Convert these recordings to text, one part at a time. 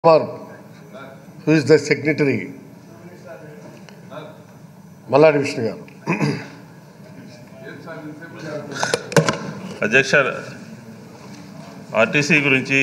Kumar who is the secretary Malladi Vishnu garu అధ్యక్ష RTC గురించి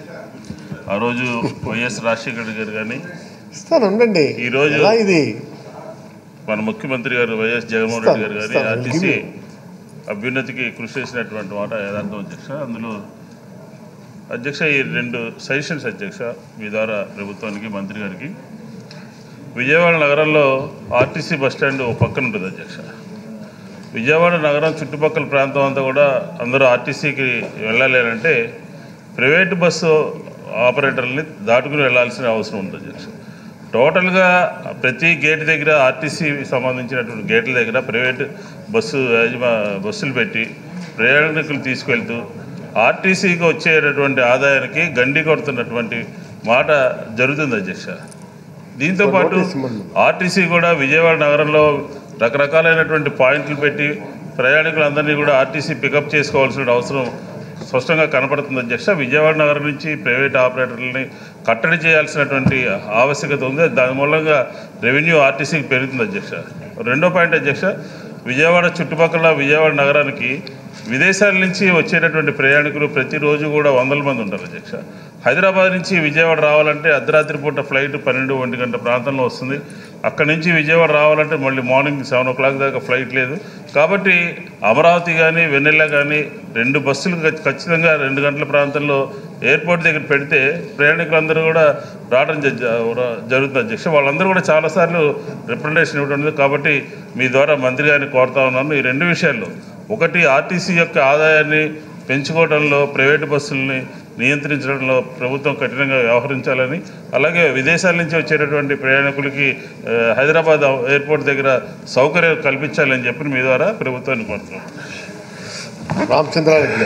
ఆ రోజు వైఎస్ రాజశేఖర గారు కానీ ఇస్తాను ఉండండి ఈరోజు- ఎలా ఇది మన ముఖ్యమంత్రి గారు వైఎస్ జగన్మోహన్ రెడ్డి గారు కానీ ఇస్తాను, ఆర్టీసీ give అభ్యున్నతికి కృషి చేసినటువంటి మాట యథార్థం అధ్యక్ష అందులో అధ్యక్ష ఈ రెండు సజెషన్స్ అధ్యక్ష మీ ద్వారా ప్రభుత్వానికి మంత్రి గారికి విజయవాడ నగరంలో ఆర్టీసీ బస్ స్టాండ్ ఒక పక్కన ఉంటుంది అధ్యక్ష విజయవాడ నగరం చుట్టుపక్కల ప్రాంతం అంతా కూడా అందరూ ఆర్టీసీకి వెళ్ళాలి అని అంటే ప్రైవేటు బస్సు ఆపరేటర్ని దాటుకుని వెళ్ళాల్సిన అవసరం ఉంది అధ్యక్ష టోటల్గా ప్రతి గేట్ దగ్గర ఆర్టీసీ సంబంధించినటువంటి గేట్ల దగ్గర ప్రైవేట్ బస్సు యాజమా బస్సులు పెట్టి ప్రయాణికులు తీసుకెళ్తూ ఆర్టీసీకి వచ్చేటటువంటి ఆదాయానికి గండి కొడుతున్నటువంటి మాట జరుగుతుంది అధ్యక్ష దీంతో పాటు నోటీస్ ఇవ్వండి. ఆర్టీసీ కూడా విజయవాడ నగరంలో రకరకాలైనటువంటి పాయింట్లు పెట్టి ప్రయాణికులందరినీ కూడా ఆర్టీసీ పికప్ చేసుకోవాల్సిన అవసరం స్పష్టంగా కనపడుతుంది అధ్యక్ష విజయవాడ నగరం నుంచి ప్రైవేట్ ఆపరేటర్లని కట్టడి చేయాల్సినటువంటి ఆవశ్యకత ఉంది దాని మూలంగా రెవెన్యూ ఆర్టీసీకి పెరుగుతుంది అధ్యక్ష రెండో పాయింట్ అధ్యక్ష విజయవాడ చుట్టుపక్కల విజయవాడ నగరానికి విదేశాల నుంచి వచ్చేటటువంటి ప్రయాణికులు ప్రతిరోజు కూడా వందల మంది ఉంటారు అధ్యక్ష హైదరాబాద్ నుంచి విజయవాడ రావాలంటే అర్ధరాత్రి పూట ఫ్లైట్ పన్నెండు ఒంటి గంట ప్రాంతంలో వస్తుంది అక్కడి నుంచి విజయవాడ రావాలంటే మళ్ళీ మార్నింగ్ సెవెన్ ఓ క్లాక్ దాకా ఫ్లైట్ లేదు కాబట్టి అమరావతి కానీ వెన్నెల కానీ రెండు బస్సులు ఖ- ఖచ్చితంగా రెండు గంటల ప్రాంతంలో ఎయిర్పోర్ట్ దగ్గర పెడితే ప్రయాణికులందరూ కూడా రావడం జ- జ- జరుగుతుంది అధ్యక్ష వాళ్ళందరూ కూడా చాలాసార్లు రిప్రజెంటేషన్ ఇవ్వడం ఉంది కాబట్టి మీ ద్వారా మంత్రి గారిని కోరుతా ఉన్నాను ఈ రెండు విషయాల్లో ఒకటి ఆర్టీసీ యొక్క ఆదాయాన్ని పెంచుకోవడంలో ప్రైవేటు బస్సుల్ని నియంత్రించడంలో ప్రభుత్వం కఠినంగా వ్యవహరించాలని అలాగే విదేశాల నుంచి వచ్చేటటువంటి ప్రయాణికులకి ఆ, హైదరాబాద్ ఎయిర్పోర్ట్ దగ్గర సౌకర్యాలు కల్పించాలని చెప్పి మీ ద్వారా ప్రభుత్వాన్ని కోరుతున్నాను రామచంద్రారెడ్డి